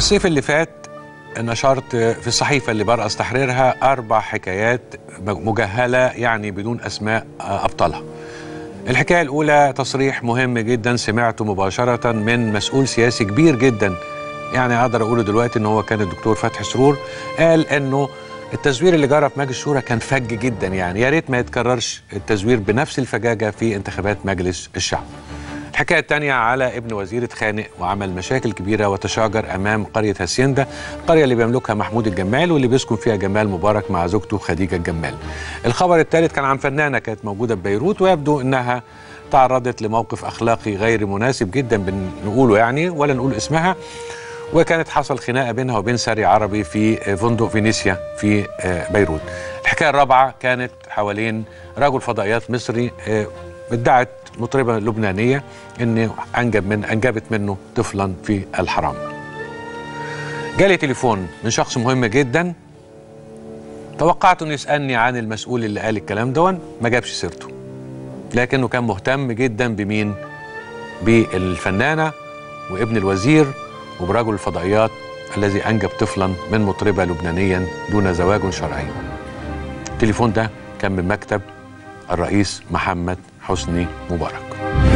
الصيف اللي فات نشرت في الصحيفة اللي برأس تحريرها أربع حكايات مجهلة يعني بدون أسماء أبطالها الحكاية الأولى تصريح مهم جدا سمعته مباشرة من مسؤول سياسي كبير جدا يعني أقدر أقوله دلوقتي إن هو كان الدكتور فتحي سرور قال إنه التزوير اللي جرى في مجلس الشورى كان فج جدا يعني يا ريت ما يتكررش التزوير بنفس الفجاجة في انتخابات مجلس الشعب الحكاية الثانية على ابن وزير اتخانق وعمل مشاكل كبيرة وتشاجر أمام قرية هاسيندا القرية اللي بيملكها محمود الجمال واللي بيسكن فيها جمال مبارك مع زوجته خديجة الجمال الخبر الثالث كان عن فنانة كانت موجودة ببيروت ويبدو أنها تعرضت لموقف أخلاقي غير مناسب جدا بنقوله يعني ولا نقول اسمها وكانت حصل خناقة بينها وبين ساري عربي في فندق فينيسيا في بيروت الحكاية الرابعة كانت حوالين رجل فضائيات مصري ادعت مطربة لبنانية ان انجب من انجبت منه طفلا في الحرام. جالي تليفون من شخص مهم جدا توقعت انه يسالني عن المسؤول اللي قال الكلام دون ما جابش سيرته. لكنه كان مهتم جدا بمين؟ بالفنانة وابن الوزير وبرجل الفضائيات الذي انجب طفلا من مطربة لبنانيا دون زواج شرعي. التليفون ده كان من مكتب الرئيس محمد حسني مبارك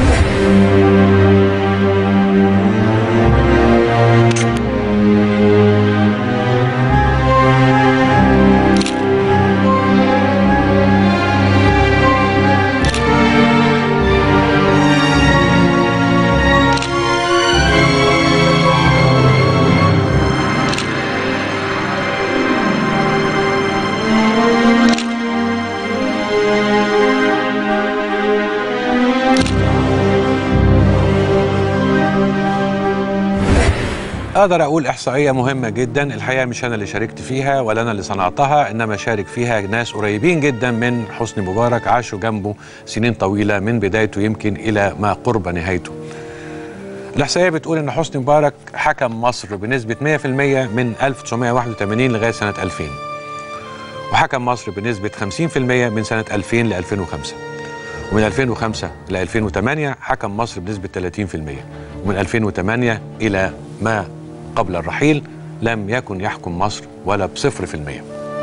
اقدر اقول احصائيه مهمه جدا الحقيقه مش انا اللي شاركت فيها ولا انا اللي صنعتها انما شارك فيها ناس قريبين جدا من حسني مبارك عاشوا جنبه سنين طويله من بدايته يمكن الى ما قرب نهايته الاحصائيه بتقول ان حسني مبارك حكم مصر بنسبه 100% من 1981 لغايه سنه 2000 وحكم مصر بنسبه 50% من سنه 2000 ل 2005 ومن 2005 ل 2008 حكم مصر بنسبه 30% ومن 2008 الى ما قبل الرحيل لم يكن يحكم مصر ولا بصفر في المية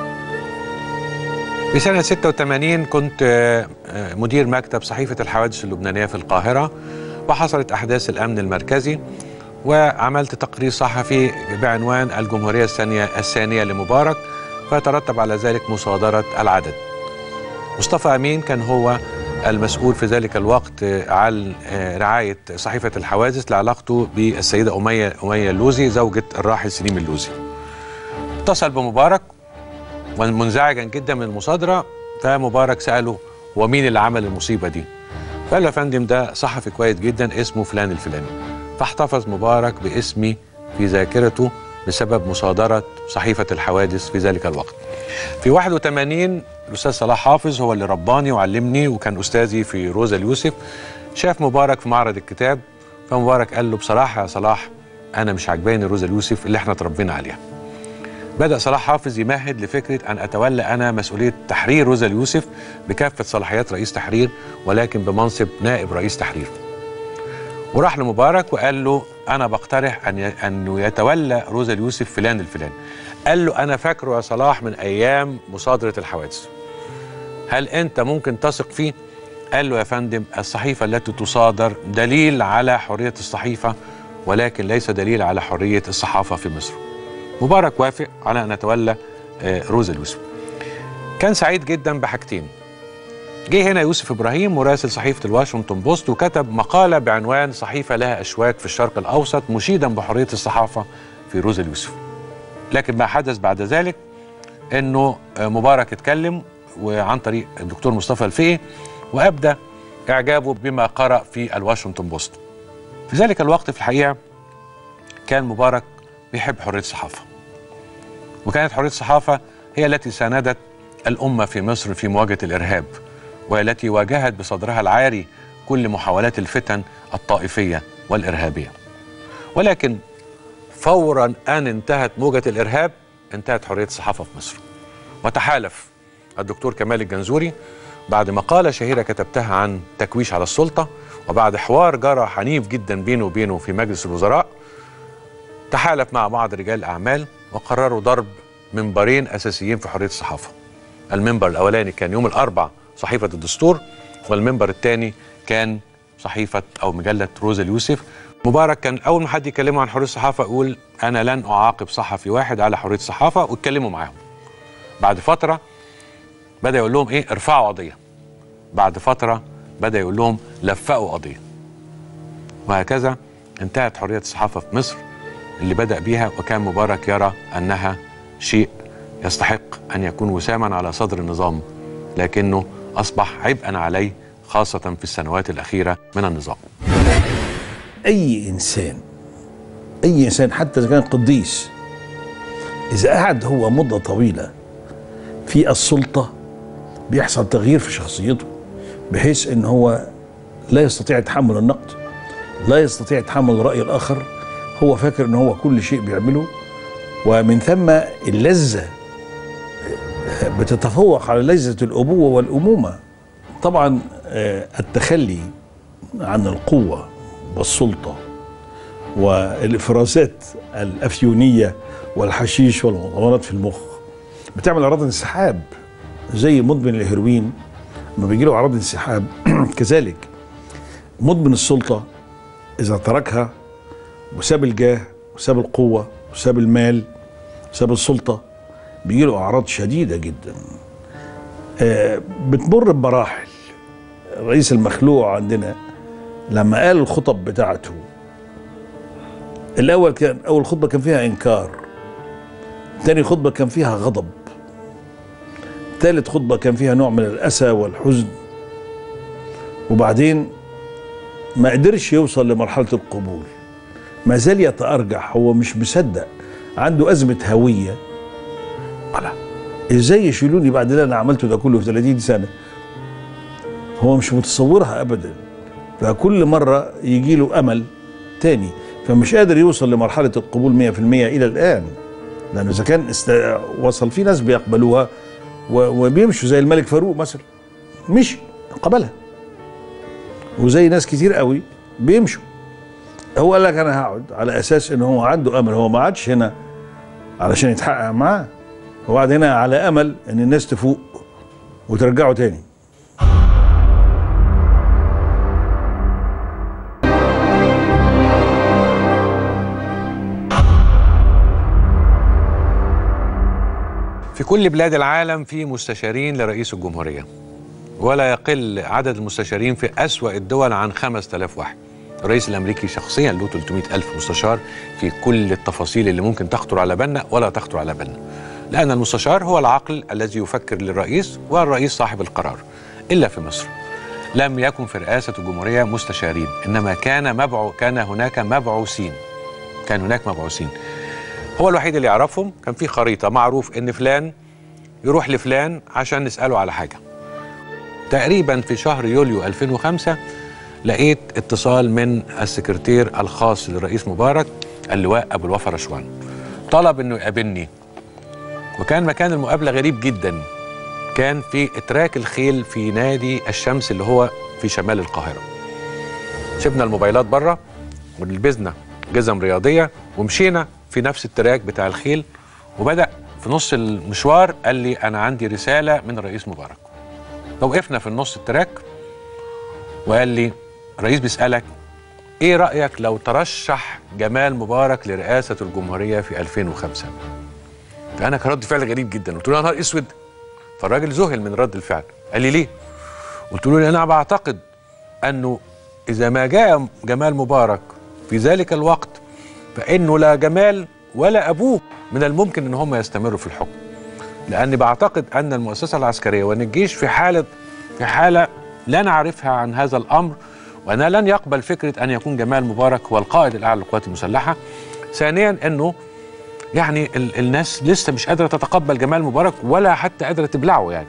في سنة 86 كنت مدير مكتب صحيفة الحوادث اللبنانية في القاهرة وحصلت أحداث الأمن المركزي وعملت تقرير صحفي بعنوان الجمهورية الثانية الثانية لمبارك فترتب على ذلك مصادرة العدد مصطفى أمين كان هو المسؤول في ذلك الوقت عن رعاية صحيفة الحوادث لعلاقته بالسيدة أمية أمية اللوزي زوجة الراحل سليم اللوزي اتصل بمبارك ومنزعجا جدا من المصادرة فمبارك سأله ومين اللي عمل المصيبة دي فقال له يا فندم ده صحفي كويس جدا اسمه فلان الفلاني فاحتفظ مبارك باسمي في ذاكرته بسبب مصادرة صحيفة الحوادث في ذلك الوقت في 81 الأستاذ صلاح حافظ هو اللي رباني وعلمني وكان أستاذي في روزا اليوسف شاف مبارك في معرض الكتاب فمبارك قال له بصراحة يا صلاح أنا مش عجباني روزا اليوسف اللي احنا اتربينا عليها بدأ صلاح حافظ يمهد لفكرة أن أتولى أنا مسؤولية تحرير روزا اليوسف بكافة صلاحيات رئيس تحرير ولكن بمنصب نائب رئيس تحرير وراح لمبارك وقال له انا بقترح ان انه يتولى روزا اليوسف فلان الفلاني قال له انا فاكره يا صلاح من ايام مصادره الحوادث هل انت ممكن تثق فيه قال له يا فندم الصحيفه التي تصادر دليل على حريه الصحيفه ولكن ليس دليل على حريه الصحافه في مصر مبارك وافق على ان يتولى روزا اليوسف كان سعيد جدا بحاجتين جه هنا يوسف ابراهيم مراسل صحيفه الواشنطن بوست وكتب مقاله بعنوان صحيفه لها اشواك في الشرق الاوسط مشيدا بحريه الصحافه في روزا اليوسف. لكن ما حدث بعد ذلك انه مبارك اتكلم وعن طريق الدكتور مصطفى الفقي وابدى اعجابه بما قرا في الواشنطن بوست. في ذلك الوقت في الحقيقه كان مبارك بيحب حريه الصحافه. وكانت حريه الصحافه هي التي ساندت الامه في مصر في مواجهه الارهاب. والتي واجهت بصدرها العاري كل محاولات الفتن الطائفية والإرهابية ولكن فورا أن انتهت موجة الإرهاب انتهت حرية الصحافة في مصر وتحالف الدكتور كمال الجنزوري بعد مقالة شهيرة كتبتها عن تكويش على السلطة وبعد حوار جرى عنيف جدا بينه وبينه في مجلس الوزراء تحالف مع بعض رجال الأعمال وقرروا ضرب منبرين أساسيين في حرية الصحافة المنبر الأولاني كان يوم الأربع صحيفة الدستور والمنبر الثاني كان صحيفة أو مجلة روز اليوسف مبارك كان أول ما حد يكلمه عن حرية الصحافة يقول أنا لن أعاقب صحفي واحد على حرية الصحافة واتكلموا معاهم بعد فترة بدأ يقول لهم إيه ارفعوا قضية بعد فترة بدأ يقول لهم لفقوا قضية وهكذا انتهت حرية الصحافة في مصر اللي بدأ بيها وكان مبارك يرى أنها شيء يستحق أن يكون وساما على صدر النظام لكنه أصبح عبئا عليه خاصة في السنوات الأخيرة من النظام اي انسان اي انسان حتى اذا كان قديس اذا قعد هو مده طويله في السلطه بيحصل تغيير في شخصيته بحيث ان هو لا يستطيع تحمل النقد لا يستطيع تحمل الراي الاخر هو فاكر ان هو كل شيء بيعمله ومن ثم اللذه بتتفوق على لذه الابوه والامومه طبعا آه، التخلي عن القوه والسلطه والافرازات الافيونيه والحشيش والمضامرات في المخ بتعمل اعراض انسحاب زي مدمن الهيروين لما بيجي له اعراض انسحاب كذلك مدمن السلطه اذا تركها وساب الجاه وساب القوه وساب المال وساب السلطه بيجي له اعراض شديده جدا آه، بتمر بمراحل الرئيس المخلوع عندنا لما قال الخطب بتاعته الاول كان اول خطبه كان فيها انكار تاني خطبه كان فيها غضب ثالث خطبه كان فيها نوع من الاسى والحزن وبعدين ما قدرش يوصل لمرحله القبول ما زال يتارجح هو مش مصدق عنده ازمه هويه على ازاي يشيلوني بعد اللي انا عملته ده كله في 30 سنه هو مش متصورها ابدا فكل مره يجي له امل تاني فمش قادر يوصل لمرحله القبول 100% الى الان لانه اذا كان است... وصل في ناس بيقبلوها و... وبيمشوا زي الملك فاروق مثلا مشي قبلها وزي ناس كتير قوي بيمشوا هو قال لك انا هقعد على اساس ان هو عنده امل هو ما عادش هنا علشان يتحقق معاه هو قاعد هنا على امل ان الناس تفوق وترجعه تاني في كل بلاد العالم في مستشارين لرئيس الجمهورية ولا يقل عدد المستشارين في أسوأ الدول عن 5000 واحد الرئيس الأمريكي شخصيا له 300 ألف مستشار في كل التفاصيل اللي ممكن تخطر على بالنا ولا تخطر على بالنا لأن المستشار هو العقل الذي يفكر للرئيس والرئيس صاحب القرار إلا في مصر لم يكن في رئاسة الجمهورية مستشارين إنما كان مبعو كان هناك مبعوثين كان هناك مبعوثين هو الوحيد اللي يعرفهم كان في خريطة معروف إن فلان يروح لفلان عشان نسأله على حاجة تقريبا في شهر يوليو 2005 لقيت اتصال من السكرتير الخاص للرئيس مبارك اللواء أبو الوفا رشوان طلب إنه يقابلني وكان مكان المقابلة غريب جدا كان في إتراك الخيل في نادي الشمس اللي هو في شمال القاهرة سيبنا الموبايلات بره ولبسنا جزم رياضية ومشينا في نفس التراك بتاع الخيل وبدأ في نص المشوار قال لي أنا عندي رسالة من الرئيس مبارك فوقفنا في النص التراك وقال لي الرئيس بيسألك إيه رأيك لو ترشح جمال مبارك لرئاسة الجمهورية في 2005 فأنا كان رد فعل غريب جدا قلت له يا نهار أسود فالراجل ذهل من رد الفعل قال لي ليه قلت له أنا بعتقد أنه إذا ما جاء جمال مبارك في ذلك الوقت فإنه لا جمال ولا أبوه من الممكن أن هم يستمروا في الحكم لأني بعتقد أن المؤسسة العسكرية وأن الجيش في حالة في حالة لا نعرفها عن هذا الأمر وأنا لن يقبل فكرة أن يكون جمال مبارك هو القائد الأعلى للقوات المسلحة ثانيا أنه يعني ال الناس لسه مش قادرة تتقبل جمال مبارك ولا حتى قادرة تبلعه يعني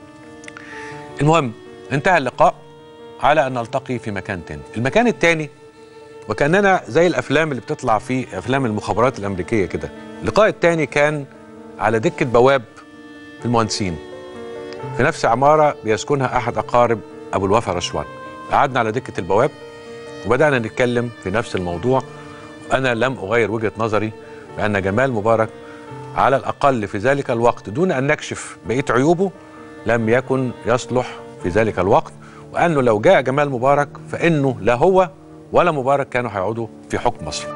المهم انتهى اللقاء على أن نلتقي في مكان تاني المكان التاني وكاننا زي الافلام اللي بتطلع في افلام المخابرات الامريكيه كده اللقاء الثاني كان على دكه بواب في المهندسين في نفس عماره بيسكنها احد اقارب ابو الوفا رشوان قعدنا على دكه البواب وبدانا نتكلم في نفس الموضوع أنا لم أغير وجهة نظري بأن جمال مبارك على الأقل في ذلك الوقت دون أن نكشف بقية عيوبه لم يكن يصلح في ذلك الوقت وأنه لو جاء جمال مبارك فإنه لا هو ولا مبارك كانوا هيقعدوا في حكم مصر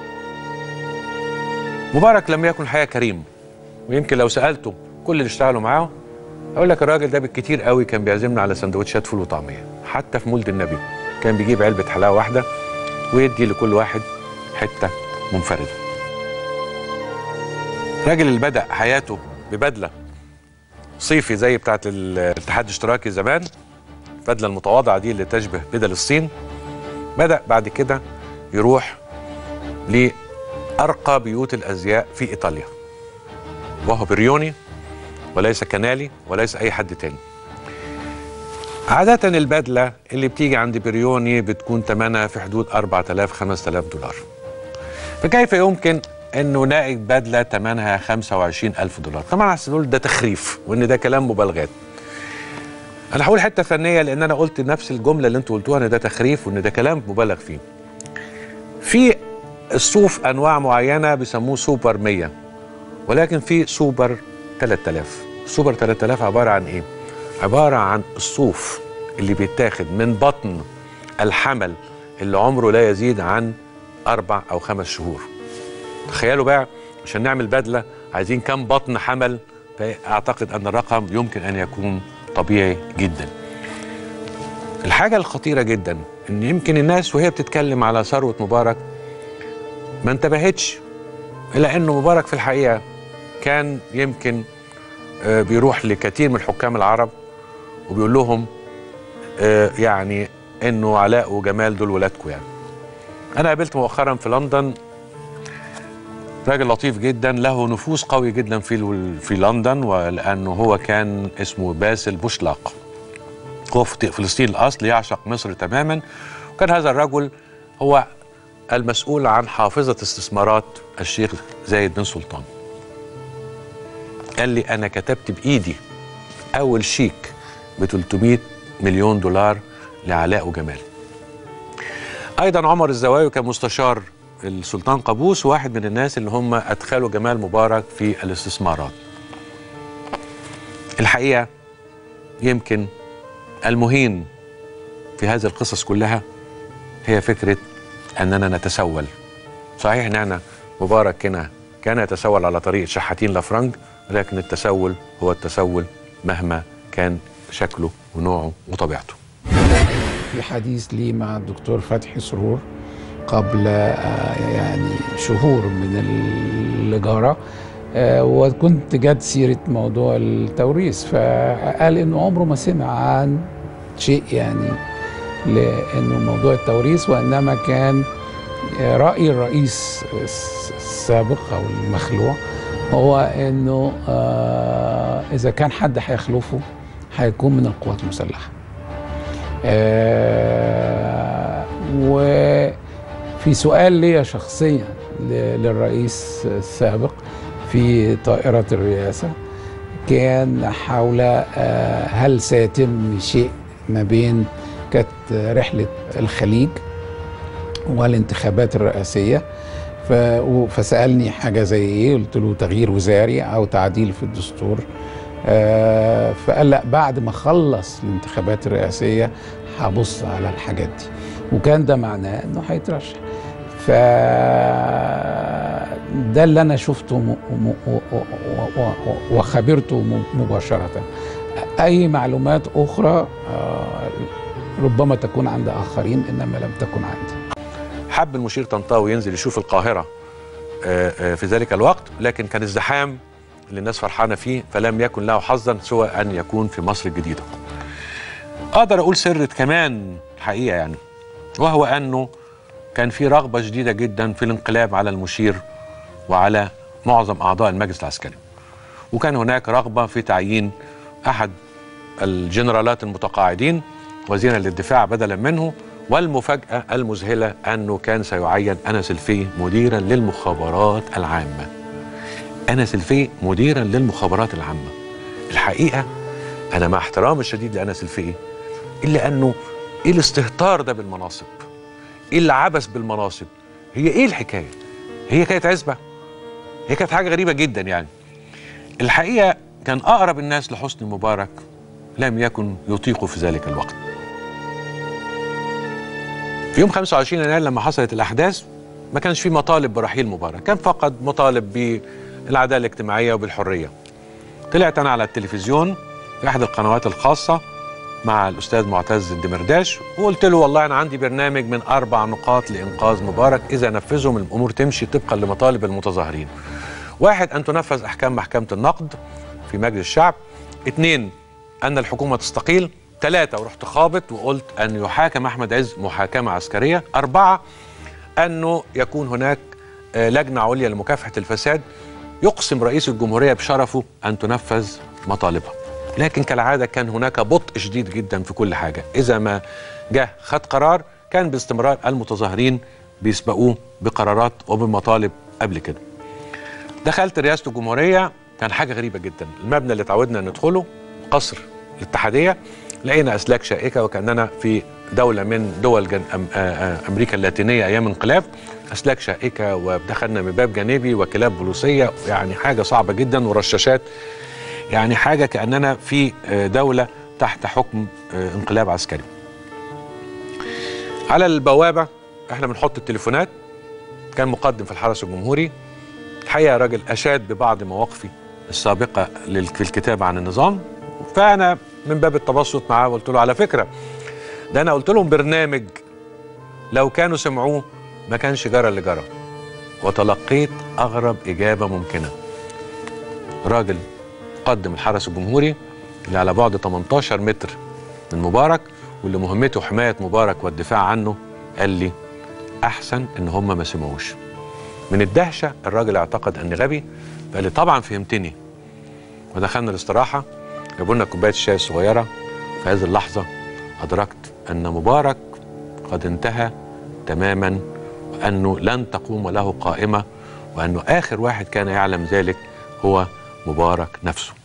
مبارك لم يكن حياة كريم ويمكن لو سألته كل اللي اشتغلوا معاه أقول لك الراجل ده بالكتير قوي كان بيعزمنا على سندوتشات فول وطعمية حتى في مولد النبي كان بيجيب علبة حلاوة واحدة ويدي لكل واحد حتة منفردة الراجل اللي بدأ حياته ببدلة صيفي زي بتاعت الاتحاد الاشتراكي زمان البدلة المتواضعة دي اللي تشبه بدل الصين بدأ بعد كده يروح لأرقى بيوت الأزياء في إيطاليا وهو بريوني وليس كنالي وليس أي حد تاني عادة البدلة اللي بتيجي عند بريوني بتكون ثمنها في حدود 4000 5000 دولار فكيف يمكن انه نلاقي بدله ثمنها 25000 دولار طبعا هتقول ده تخريف وان ده كلام مبالغات انا هقول حته فنيه لان انا قلت نفس الجمله اللي انتوا قلتوها ان ده تخريف وان ده كلام مبالغ فيه في الصوف انواع معينه بيسموه سوبر 100 ولكن في سوبر 3000 سوبر 3000 عباره عن ايه عباره عن الصوف اللي بيتاخد من بطن الحمل اللي عمره لا يزيد عن اربع او خمس شهور تخيلوا بقى عشان نعمل بدله عايزين كم بطن حمل فاعتقد ان الرقم يمكن ان يكون طبيعي جدا الحاجه الخطيره جدا ان يمكن الناس وهي بتتكلم على ثروه مبارك ما انتبهتش الى انه مبارك في الحقيقه كان يمكن آه، بيروح لكثير من حكام العرب وبيقول لهم آه، يعني انه علاء وجمال دول ولادكم يعني انا قابلت مؤخرا في لندن راجل لطيف جدا له نفوذ قوي جدا في في لندن ولانه هو كان اسمه باسل بوشلاق هو في فلسطين الاصل يعشق مصر تماما وكان هذا الرجل هو المسؤول عن حافظه استثمارات الشيخ زايد بن سلطان قال لي انا كتبت بايدي اول شيك ب 300 مليون دولار لعلاء وجمال ايضا عمر الزواوي كان مستشار السلطان قابوس واحد من الناس اللي هم ادخلوا جمال مبارك في الاستثمارات الحقيقه يمكن المهين في هذه القصص كلها هي فكره اننا نتسول صحيح ان احنا مبارك هنا كان يتسول على طريقه شحاتين لافرنج ولكن التسول هو التسول مهما كان شكله ونوعه وطبيعته في حديث لي مع الدكتور فتحي سرور قبل آه، يعني شهور من الإجارة آه، وكنت جت سيرة موضوع التوريث فقال إنه عمره ما سمع عن شيء يعني لأنه موضوع التوريث وإنما كان آه، رأي الرئيس السابق أو المخلوع هو إنه إذا كان حد هيخلفه هيكون من القوات المسلحة و في سؤال ليا شخصيا للرئيس السابق في طائرة الرئاسة كان حول آه، هل سيتم شيء ما بين كانت رحلة الخليج والانتخابات الرئاسية فسألني حاجة زي ايه قلت له تغيير وزاري او تعديل في الدستور آه، فقال لا بعد ما خلص الانتخابات الرئاسية هبص على الحاجات دي وكان ده معناه انه هيترشح ف ده اللي انا شفته وخبرته مباشره اي معلومات اخرى آه، ربما تكون عند اخرين انما لم تكن عندي حب المشير طنطاوي ينزل يشوف القاهره آه، آه، في ذلك الوقت لكن كان الزحام اللي الناس فرحانه فيه فلم يكن له حظا سوى ان يكون في مصر الجديده اقدر اقول سر كمان حقيقه يعني وهو انه كان في رغبه شديده جدا في الانقلاب على المشير وعلى معظم اعضاء المجلس العسكري وكان هناك رغبه في تعيين احد الجنرالات المتقاعدين وزيرا للدفاع بدلا منه والمفاجاه المذهله انه كان سيعين انس الفي مديرا للمخابرات العامه انس الفي مديرا للمخابرات العامه الحقيقه انا مع احترامي الشديد لانس الفي الا انه ايه الاستهتار ده بالمناصب ايه العبث بالمناصب هي ايه الحكايه هي كانت عزبه هي كانت حاجه غريبه جدا يعني الحقيقه كان اقرب الناس لحسني مبارك لم يكن يطيق في ذلك الوقت في يوم 25 يناير لما حصلت الاحداث ما كانش في مطالب برحيل مبارك كان فقط مطالب بالعداله الاجتماعيه وبالحريه طلعت انا على التلفزيون في احد القنوات الخاصه مع الاستاذ معتز الدمرداش وقلت له والله انا عندي برنامج من اربع نقاط لانقاذ مبارك اذا نفذهم الامور تمشي طبقا لمطالب المتظاهرين. واحد ان تنفذ احكام محكمه النقد في مجلس الشعب. اثنين ان الحكومه تستقيل. ثلاثه ورحت خابط وقلت ان يحاكم احمد عز محاكمه عسكريه. اربعه انه يكون هناك آه، لجنه عليا لمكافحه الفساد يقسم رئيس الجمهوريه بشرفه ان تنفذ مطالبها. لكن كالعاده كان هناك بطء شديد جدا في كل حاجه، اذا ما جه خد قرار كان باستمرار المتظاهرين بيسبقوه بقرارات وبمطالب قبل كده. دخلت رئاسه الجمهوريه كان حاجه غريبه جدا، المبنى اللي اتعودنا ندخله قصر الاتحاديه لقينا اسلاك شائكه وكاننا في دوله من دول جن... أم... آ... آ... امريكا اللاتينيه ايام انقلاب اسلاك شائكه ودخلنا من باب جانبي وكلاب بوليسيه يعني حاجه صعبه جدا ورشاشات يعني حاجه كاننا في آه، دوله تحت حكم آه، انقلاب عسكري. على البوابه احنا بنحط التليفونات كان مقدم في الحرس الجمهوري الحقيقه راجل اشاد ببعض مواقفي السابقه لل- في الكتاب عن النظام فانا من باب التبسط معاه قلت له على فكره ده انا قلت لهم برنامج لو كانوا سمعوه ما كانش جرى اللي جرى وتلقيت اغرب اجابه ممكنه راجل قدم الحرس الجمهوري اللي على بعد 18 متر من مبارك واللي مهمته حمايه مبارك والدفاع عنه قال لي احسن ان هم ما سمعوش من الدهشه الراجل اعتقد اني غبي فقال لي طبعا فهمتني ودخلنا الاستراحه جابوا لنا كوبايه الشاي الصغيره في هذه اللحظه ادركت ان مبارك قد انتهى تماما وانه لن تقوم له قائمه وانه اخر واحد كان يعلم ذلك هو مبارك نفسه